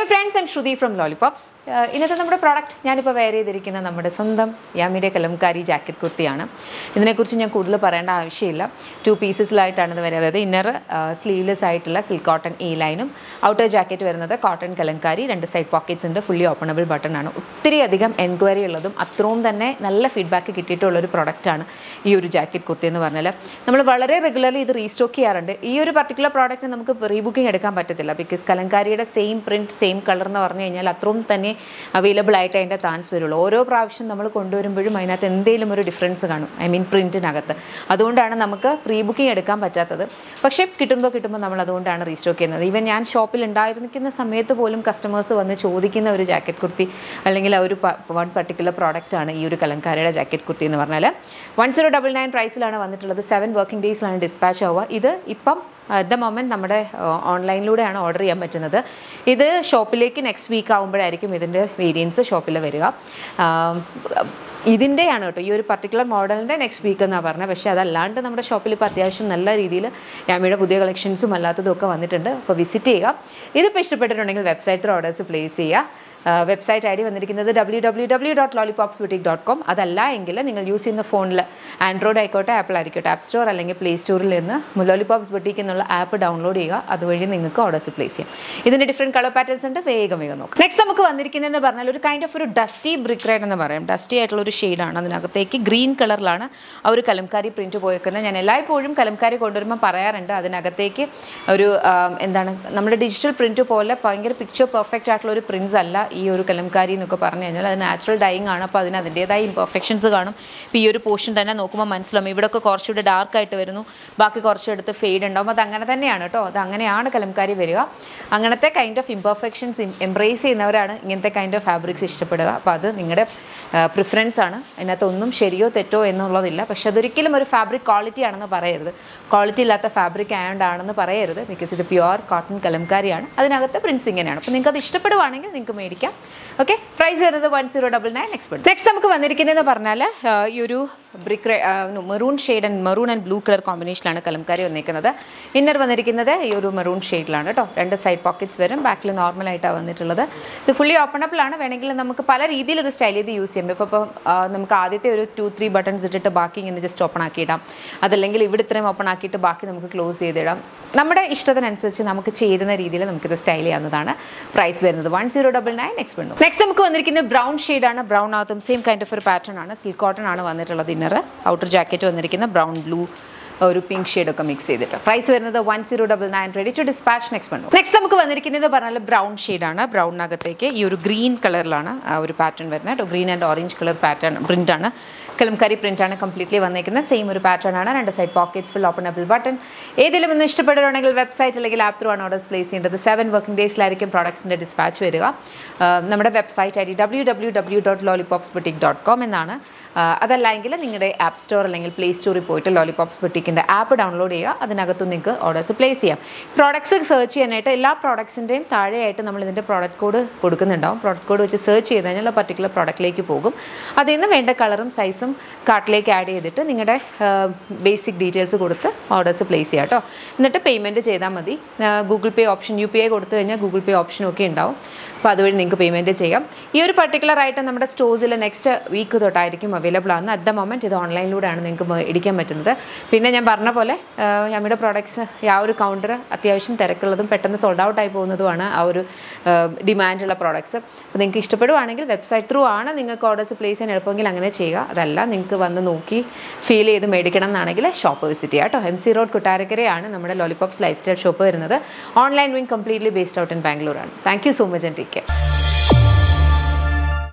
hello friends I'm Shruti from lollipops ഇന്നത്തെ നമ്മുടെ product ഞാനിപ്പോൾ വെയർ ചെയ്തിരിക്കുന്ന നമ്മുടെ സ്വന്തം യാമിയുടെ കലംകാരി ജാക്കറ്റ് കുർത്തിയാണ് ഇതിനെക്കുറിച്ച് ഞാൻ കൂടുതൽ പറയേണ്ട ആവശ്യമില്ല ടു പീസസിലായിട്ടാണ് ഇത് വരുന്നത് അതായത് ഇന്നർ സ്ലീവ്ലെസ് ആയിട്ടുള്ള സിൽക്ക് കോട്ടൺ എ ലൈനും ഔട്ടർ ജാക്കറ്റ് വരുന്നത് കോട്ടൺ കലംകാരി രണ്ട് സൈഡ് പോക്കറ്റ്സ് ഉണ്ട് ഫുള്ളി ഓപ്പണബിൾ ബട്ടൺ ആണ് ഒത്തിരി അധികം എൻക്വയറി ഉള്ളതും അത്രയും തന്നെ നല്ല ഫീഡ്ബാക്ക് കിട്ടിയിട്ടുള്ള ഒരു പ്രൊഡക്റ്റാണ് ഈ ഒരു ജാക്കറ്റ് കുർത്തി എന്ന് പറഞ്ഞാൽ നമ്മൾ വളരെ റെഗുലർലി ഇത് റീസ്റ്റോക്ക് ചെയ്യാറുണ്ട് ഈ ഒരു പർട്ടിക്കുലർ പ്രോഡക്റ്റ് നമുക്ക് റീബുക്കിംഗ് എടുക്കാൻ പറ്റത്തില്ല ബിക്കോസ് കലങ്കാരിയുടെ സെയിം പ്രിൻറ്റ് സെയിം കളർ എന്ന് പറഞ്ഞു കഴിഞ്ഞാൽ അത്രയും തന്നെ അവൈലബിൾ ആയിട്ട് അതിൻ്റെ താൻസ് വരുള്ളൂ ഓരോ പ്രാവശ്യം നമ്മൾ കൊണ്ടുവരുമ്പോഴും അതിനകത്ത് എന്തെങ്കിലും ഒരു ഡിഫറൻസ് കാണും ഐ മീൻ പ്രിൻറ്റിനകത്ത് അതുകൊണ്ടാണ് നമുക്ക് പ്രീ ബുക്കിംഗ് എടുക്കാൻ പറ്റാത്തത് പക്ഷേ കിട്ടുമ്പോൾ കിട്ടുമ്പോൾ നമ്മൾ അതുകൊണ്ടാണ് റീസ്റ്റോക്ക് ചെയ്യുന്നത് ഈവൻ ഞാൻ ഷോപ്പിൽ ഉണ്ടായിരിക്കുന്ന സമയത്ത് പോലും കസ്റ്റമേഴ്സ് വന്ന് ചോദിക്കുന്ന ഒരു ജാക്കറ്റ് കുർത്തി അല്ലെങ്കിൽ ആ ഒരു വൺ പർട്ടിക്കുലർ പ്രോഡക്റ്റ് ആണ് ഈ ഒരു കലങ്കാരയുടെ ജാക്കറ്റ് കുർത്തി എന്ന് പറഞ്ഞാൽ വൺ സീറോ ഡബിൾ നയൻ പ്രൈസിലാണ് വന്നിട്ടുള്ളത് സെവൻ വർക്കിംഗ് ഡേയ്സിലാണ് ഡിസ്പാച്ച് ആവുക ഇത് ഇപ്പം അറ്റ് ദ മൊമെൻറ്റ് നമ്മുടെ ഓൺലൈനിലൂടെയാണ് ഓർഡർ ചെയ്യാൻ പറ്റുന്നത് ഇത് ഷോപ്പിലേക്ക് നെക്സ്റ്റ് വീക്ക് ആകുമ്പോഴായിരിക്കും ഇതിൻ്റെ വേരിയൻസ് ഷോപ്പിൽ വരിക ഇതിൻ്റെയാണ് കേട്ടോ ഈ ഒരു പർട്ടിക്കുലർ മോഡലിൻ്റെ നെക്സ്റ്റ് വീക്ക് എന്നാണ് പറഞ്ഞത് പക്ഷേ അതല്ലാണ്ട് നമ്മുടെ ഷോപ്പിൽ ഇപ്പോൾ അത്യാവശ്യം നല്ല രീതിയിൽ യാമിയുടെ പുതിയ കളക്ഷൻസും അല്ലാത്തതും ഒക്കെ വന്നിട്ടുണ്ട് അപ്പോൾ വിസിറ്റ് ചെയ്യുക ഇതിപ്പോൾ ഇഷ്ടപ്പെട്ടിട്ടുണ്ടെങ്കിൽ വെബ്സൈറ്റിൽ ഓർഡേഴ്സ് പ്ലേസ് ചെയ്യുക വെബ്സൈറ്റ് ഐ ഡി വന്നിരിക്കുന്നത് W W W dot lollipops boutique dot com അതല്ല എങ്കിൽ നിങ്ങൾ യൂസ് ചെയ്യുന്ന ഫോണിൽ ആൻഡ്രോയിഡ് ആയിക്കോട്ടെ ആപ്പിൾ ആയിരിക്കട്ടെ ആപ്പ് സ്റ്റോർ അല്ലെങ്കിൽ പ്ലേ സ്റ്റോറിൽ നിന്ന് ലോലിപോപ്സ് ബുട്ടിക്ക് എന്നുള്ള ആപ്പ് ഡൗൺലോഡ് ചെയ്യുക അതുവഴി നിങ്ങൾക്ക് ഓർഡേഴ്സ് പ്ലേസ് ചെയ്യാം ഇതിൻ്റെ ഡിഫറെൻറ്റ് കളർ പാറ്റേൺസ് ഉണ്ട് വേഗം വേഗം നോക്കാം നെക്സ്റ്റ് നമുക്ക് വന്നിരിക്കുന്നതെന്ന് പറഞ്ഞാൽ ഒരു കൈൻഡ് ഓഫ് ഒരു ഡസ്റ്റി ബ്രിക്ക് റൈഡ് എന്ന് പറയും ഡസ്റ്റി ആയിട്ടുള്ള ഒരു ഷെയ്ഡാണ് അതിനകത്തേക്ക് ഗ്രീൻ കളറിലാണ് ആ ഒരു കലംകാരി പ്രിൻറ്റ് പോയേക്കുന്നത് ഞാൻ എല്ലായ്പ്പോഴും കലംകാരി കൊണ്ടുവരുമ്പോൾ പറയാറുണ്ട് അതിനകത്തേക്ക് ഒരു എന്താണ് നമ്മുടെ ഡിജിറ്റൽ പ്രിൻറ്റ് പോലെ ഭയങ്കര പിക്ചർ പെർഫെക്റ്റ് ആയിട്ടുള്ള ഒരു പ്രിൻസ് അല്ല ഈ ഒരു കലംകാരി എന്നൊക്കെ പറഞ്ഞു കഴിഞ്ഞാൽ അത് നാച്ചുറൽ ഡൈയിങ് ആണ് അപ്പോൾ അതിന് അതിൻ്റേതായ ഇംപെർഫെക്ഷൻസ് കാണും ഇപ്പോൾ ഈ ഒരു പോർഷൻ തന്നെ നോക്കുമ്പോൾ മനസ്സിലാവും ഇവിടെയൊക്കെ കുറച്ചുകൂടി ഡാർക്ക് ആയിട്ട് വരുന്നു ബാക്കി കുറച്ചെടുത്ത് ഫെയ്ഡ് ഉണ്ടാവും അത് അങ്ങനെ തന്നെയാണ് കേട്ടോ അത് അങ്ങനെയാണ് കലംകാരി വരിക അങ്ങനത്തെ കൈൻഡ് ഓഫ് ഇംപെർഫെക്ഷൻസ് എംബ്രേസ് ചെയ്യുന്നവരാണ് ഇങ്ങനത്തെ കൈൻഡ് ഓഫ് ഫാബ്രിക്സ് ഇഷ്ടപ്പെടുക അപ്പോൾ അത് നിങ്ങളുടെ പ്രിഫറൻസ് ആണ് അതിനകത്ത് ഒന്നും ശരിയോ തെറ്റോ എന്നുള്ളതില്ല പക്ഷെ അതൊരിക്കലും ഒരു ഫാബ്രിക് ക്വാളിറ്റി ആണെന്ന് പറയരുത് ക്വാളിറ്റി ഇല്ലാത്ത ഫാബ്രിക് ആയതുകൊണ്ടാണെന്ന് പറയരുത് ബിക്കോസ് ഇത് പ്യുവർ കോട്ടൺ കലംകാരിയാണ് അതിനകത്ത് പ്രിൻസ് ഇങ്ങനെയാണ് അപ്പോൾ നിങ്ങൾക്ക് അത് ഇഷ്ടപ്പെടുവാണെങ്കിൽ നിങ്ങൾക്ക് മേടിക്കാം ഓക്കെ പ്രൈസ് വരുന്നത് one zero double nine expert next നമുക്ക് വന്നിരിക്കുന്നതെന്ന് പറഞ്ഞാൽ ഈ ഒരു brick maroon shade and maroon and blue colour കോമ്പിനേഷനിലാണ് കലംകാരി വന്നിരിക്കുന്നത് ഇന്നർ വന്നിരിക്കുന്നത് ഈ ഒരു മെറൂൺ ഷെയ്ഡിലാണ് കേട്ടോ രണ്ട് സൈഡ് പോക്കറ്റ്സ് വരും ബാക്കിൽ നോർമൽ ആയിട്ടാണ് വന്നിട്ടുള്ളത് ഇത് ഫുള്ളി ഓപ്പണബിൾ ആണ് വേണമെങ്കിൽ നമുക്ക് പല രീതിയിൽ ഇത് സ്റ്റൈൽ ചെയ്ത് യൂസ് ചെയ്യാം ഇപ്പോൾ ഇപ്പോൾ നമുക്ക് ആദ്യത്തെ ഒരു ടു ത്രീ ബട്ടൺസ് ഇട്ടിട്ട് ബാക്കി ഇങ്ങനെ ജസ്റ്റ് ഓപ്പൺ ആക്കിയിടാം അതല്ലെങ്കിൽ ഇവിടെ ഇത്രയും ഓപ്പൺ ആക്കിയിട്ട് ബാക്കി നമുക്ക് ക്ലോസ് ചെയ്തിടാം നമ്മുടെ ഇഷ്ടത്തിനനുസരിച്ച് നമുക്ക് ചേരുന്ന രീതിയിൽ നമുക്കിത് സ്റ്റൈൽ ചെയ്യാവുന്നതാണ് പ്രൈസ് വരുന്നത് one zero double nine expand next നമുക്ക് വന്നിരിക്കുന്നത് ബ്രൗൺ ഷെയ്ഡാണ് ബ്രൗൺ ആകത്തും സെയിം കൈൻഡ് ഓഫ് ഒരു പാറ്റേൺ ആണ് സിൽക്ക് കോട്ടൺ ആണ് വന്നിട്ടുള്ളത് ഇന്നർ ഔട്ടർ ജാക്കറ്റ് വന്നിരിക്കുന്ന ബ്രൗൺ ബ്ലൂ ഒരു പിങ്ക് ഷെയ്ഡൊക്കെ മിക്സ് ചെയ്തിട്ട് പ്രൈസ് വരുന്നത് one zero double nine ready to dispatch next പണ്ടു നെക്സ്റ്റ് നമുക്ക് വന്നിരിക്കുന്നത് പറഞ്ഞാൽ ബ്രൗൺ ഷെയ്ഡാണ് ബ്രൗണിനകത്തേക്ക് ഈ ഒരു ഗ്രീൻ കളറിലാണ് ആ ഒരു പാറ്റേൺ വരുന്നത് കേട്ടോ green and orange colour pattern print ആണ് കലംകാരി പ്രിൻ്റ് ആണ് കംപ്ലീറ്റ്ലി വന്നിരിക്കുന്നത് സെയിം ഒരു പാറ്റേൺ ആണ് രണ്ട് side pockets full openable button ഏതെങ്കിലും ഒന്ന് ഇഷ്ടപ്പെടുകയാണെങ്കിൽ വെബ്സൈറ്റ് അല്ലെങ്കിൽ ആപ്പ് ത്രൂ ആണ് ഓർഡേഴ്സ് പ്ലേസ് ചെയ്യേണ്ടത് സെവൻ വർക്കിംഗ് ഡേയ്സിലായിരിക്കും പ്രോഡക്ട്സിൻ്റെ ഡിസ്പാച്ച് വരിക നമ്മുടെ website I D W W W dot lollipops boutique dot com എന്നാണ് അതല്ല എങ്കിൽ നിങ്ങളുടെ ആപ്പ് സ്റ്റോർ അല്ലെങ്കിൽ പ്ലേ സ്റ്റോറിൽ പോയിട്ട് ലോലിപോപ്സ് ബുട്ടിക്കിൻ്റെ ആപ്പ് ഡൗൺലോഡ് ചെയ്യുക അതിനകത്തും നിങ്ങൾക്ക് ഓർഡേഴ്സ് പ്ലേസ് ചെയ്യാം പ്രോഡക്ട്സ് സെർച്ച് ചെയ്യാനായിട്ട് എല്ലാ പ്രോഡക്ട്സിൻ്റെയും താഴെയായിട്ട് നമ്മൾ ഇതിൻ്റെ പ്രോഡക്റ്റ് കോഡ് കൊടുക്കുന്നുണ്ടാവും പ്രോഡക്റ്റ് കോഡ് വെച്ച് സെർച്ച് ചെയ്ത് കഴിഞ്ഞാൽ ആ പർട്ടിക്കുലർ പ്രോഡക്റ്റിലേക്ക് പോകും അതിൽ നിന്ന് വേണ്ട കളറും സൈസും കാർട്ടിലേക്ക് ആഡ് ചെയ്തിട്ട് നിങ്ങളുടെ ബേസിക് ഡീറ്റെയിൽസ് കൊടുത്ത് ഓർഡേഴ്സ് പ്ലേസ് ചെയ്യാം കേട്ടോ എന്നിട്ട് പേയ്മെൻറ്റ് ചെയ്താൽ മതി Google Pay option U P I കൊടുത്തു കഴിഞ്ഞാൽ ഗൂഗിൾ പേ ഓപ്ഷനും ഒക്കെ ഉണ്ടാവും അപ്പോൾ അതുവഴി നിങ്ങൾക്ക് പേയ്മെൻറ്റ് ചെയ്യാം ഈ ഒരു പർട്ടിക്കുലർ ആയിട്ട് നമ്മുടെ സ്റ്റോഴ്സിൽ നെക്സ്റ്റ് വീക്ക് തൊട്ടായിരിക്കും അവൈലബിൾ ആണ് അറ്റ് ദ മൊമെൻറ്റ് ഇത് ഓൺലൈനിലൂടെയാണ് നിങ്ങൾക്ക് മേടിക്കാൻ പറ്റുന്നത് പിന്നെ ഞാൻ പറഞ്ഞ പോലെ നമ്മുടെ പ്രോഡക്ട്സ് ആ ഒരു കൗണ്ടർ അത്യാവശ്യം തിരക്കുള്ളതും പെട്ടെന്ന് സോൾഡ് ഔട്ട് ആയി പോകുന്നതുമാണ് ആ ഒരു ഡിമാൻഡുള്ള പ്രോഡക്ട്സ് അപ്പോൾ നിങ്ങൾക്ക് ഇഷ്ടപ്പെടുവാണെങ്കിൽ വെബ്സൈറ്റ് ത്രൂ ആണ് നിങ്ങൾക്ക് ഓർഡേഴ്സ് പ്ലേസ് ചെയ്യാൻ എളുപ്പമെങ്കിൽ അങ്ങനെ ചെയ്യുക അതല്ല നിങ്ങൾക്ക് വന്ന് നോക്കി ഫീൽ ചെയ്ത് മേടിക്കണം എന്നാണെങ്കിൽ ഷോപ്പ് വിസിറ്റ് ചെയ്യുക കേട്ടോ എം സി റോഡ് കുട്ടാരക്കരയാണ് നമ്മുടെ ലോലിപോപ്സ് ലൈഫ് സ്റ്റൈൽ ഷോപ്പ് വരുന്നത് online wing completely based out in ബാംഗ്ലൂരാണ് thank you so much and take care